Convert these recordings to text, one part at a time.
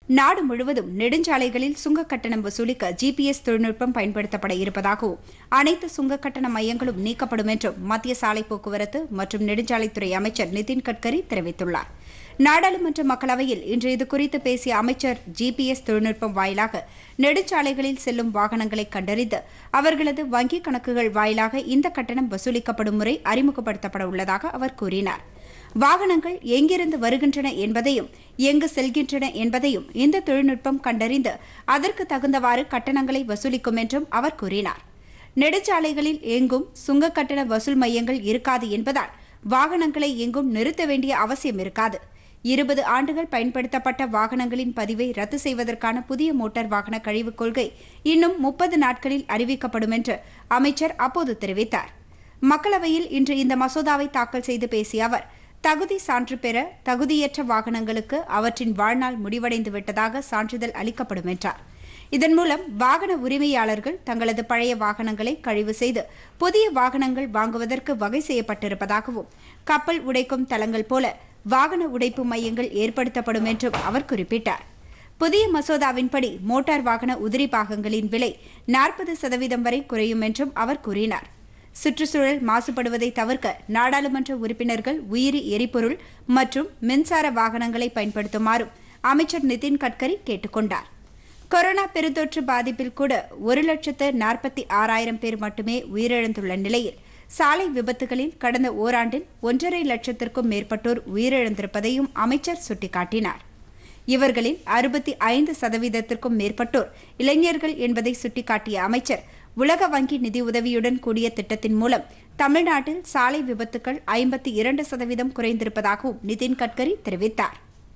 நாடு முழுவதும் நெடுஞ்சாலைகளில் சுங்க கட்டணம் வசூலிக்க ஜிபிஎஸ் தொழில்நுட்பம் பயன்படுத்தப்பட இருப்பதாகவும் அனைத்து சுங்க கட்டண மையங்களும் நீக்கப்படும் என்றும் மத்திய சாலை போக்குவரத்து மற்றும் நெடுஞ்சாலைத்துறை அமைச்சர் நிதின் கட்கரி தெரிவித்துள்ளார் நாடாளுமன்ற மக்களவையில் இன்று இதுகுறித்து பேசிய அமைச்சர் ஜிபிஎஸ் தொழில்நுட்பம் வாயிலாக நெடுஞ்சாலைகளில் செல்லும் வாகனங்களை கண்டறிந்து அவர்களது வங்கிக் கணக்குகள் வாயிலாக இந்த கட்டணம் வசூலிக்கப்படும் முறை அறிமுகப்படுத்தப்பட உள்ளதாக அவர் கூறினார் வாகனங்கள் எங்கிருந்து வருகின்றன என்பதையும் எங்கு செல்கின்றன என்பதையும் இந்த தொழில்நுட்பம் கண்டறிந்து அதற்கு தகுந்தவாறு கட்டணங்களை வசூலிக்கும் என்றும் அவர் கூறினார் நெடுஞ்சாலைகளில் எங்கும் சுங்க கட்டண வசூல் மையங்கள் இருக்காது என்பதால் வாகனங்களை எங்கும் நிறுத்த வேண்டிய அவசியம் இருக்காது இருபது ஆண்டுகள் பயன்படுத்தப்பட்ட வாகனங்களின் பதிவை ரத்து செய்வதற்கான புதிய மோட்டார் வாகன கழிவுக் கொள்கை இன்னும் முப்பது நாட்களில் அறிவிக்கப்படும் என்று அமைச்சர் அப்போது தெரிவித்தார் மக்களவையில் இன்று இந்த மசோதாவை தாக்கல் செய்து பேசிய அவர் தகுதி சான்று பெற தகுதியற்ற வாகனங்களுக்கு அவற்றின் வாழ்நாள் முடிவடைந்து விட்டதாக சான்றிதழ் அளிக்கப்படும் என்றார் இதன் மூலம் வாகன உரிமையாளர்கள் தங்களது பழைய வாகனங்களை கழிவு செய்து புதிய வாகனங்கள் வாங்குவதற்கு வகை செய்யப்பட்டிருப்பதாகவும் கப்பல் உடைக்கும் தளங்கள் போல வாகன உடைப்பு மையங்கள் ஏற்படுத்தப்படும் என்றும் அவர் குறிப்பிட்டார் புதிய மசோதாவின்படி மோட்டார் வாகன உதிரி பாகங்களின் விலை நாற்பது சதவீதம் வரை குறையும் என்றும் அவர் கூறினார் சுற்றுச்சூழல் மாசுபடுவதை தவிர்க்க நாடாளுமன்ற உறுப்பினர்கள் உயிரி எரிபொருள் மற்றும் மின்சார வாகனங்களை பயன்படுத்துமாறும் அமைச்சர் நிதின் கட்கரி கேட்டுக் கொண்டார் கொரோனா பெருந்தொற்று பாதிப்பில் கூட ஒரு லட்சத்து நாற்பத்தி ஆறாயிரம் பேர் மட்டுமே உயிரிழந்துள்ள நிலையில் சாலை விபத்துகளில் கடந்த ஓராண்டில் ஒன்றரை லட்சத்திற்கும் மேற்பட்டோர் உயிரிழந்திருப்பதையும் அமைச்சர் சுட்டிக்காட்டினார் இவர்களில் அறுபத்தி ஐந்து சதவீதத்திற்கும் மேற்பட்டோர் இளைஞர்கள் என்பதை சுட்டிக்காட்டிய அமைச்சர் உலக வங்கி நிதியுதவியுடன் கூடிய திட்டத்தின் மூலம் தமிழ்நாட்டில் சாலை விபத்துக்கள் ஐம்பத்தி இரண்டு சதவீதம் குறைந்திருப்பதாகவும் நிதின் கட்கரி தெரிவித்தார்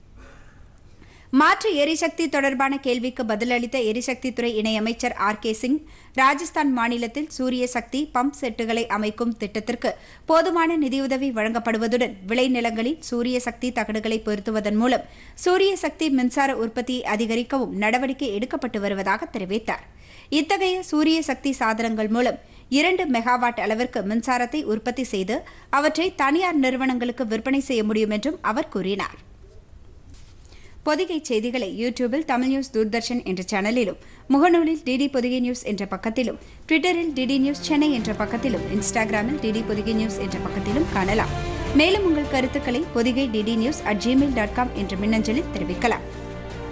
மாற்று எரிசக்தி தொடர்பான கேள்விக்கு பதிலளித்த எரிசக்தித்துறை இணையமைச்சர் ஆர் கே சிங் ராஜஸ்தான் மாநிலத்தில் சூரிய சக்தி பம்ப் செட்டுகளை அமைக்கும் திட்டத்திற்கு போதுமான நிதியுதவி வழங்கப்படுவதுடன் விளைநிலங்களில் சூரிய சக்தி தகடுகளை பொருத்துவதன் மூலம் சூரிய சக்தி மின்சார உற்பத்தியை அதிகரிக்கவும் நடவடிக்கை எடுக்கப்பட்டு வருவதாக தெரிவித்தார் இத்தகைய சூரிய சக்தி சாதனங்கள் மூலம் இரண்டு மெகாவாட் அளவிற்கு மின்சாரத்தை உற்பத்தி செய்து அவற்றை தனியார் நிறுவனங்களுக்கு விற்பனை செய்ய முடியும் என்றும் அவர் கூறினார் பொதிகை செய்திகளை யூடியூபில் தமிழ் நியூஸ் தூர்தர்ஷன் என்ற சேனலிலும் முகநூலில் டிடி பொதிகை நியூஸ் என்ற பக்கத்திலும் ட்விட்டரில் டிடி நியூஸ் சென்னை என்ற பக்கத்திலும் இன்ஸ்டாகிராமில் டிடி பொதிகை நியூஸ் என்ற பக்கத்திலும் காணலாம் மேலும் உங்கள் கருத்துக்களை Podhigai DD news at Gmail dot com என்ற மின்னஞ்சலில் தெரிவிக்கலாம்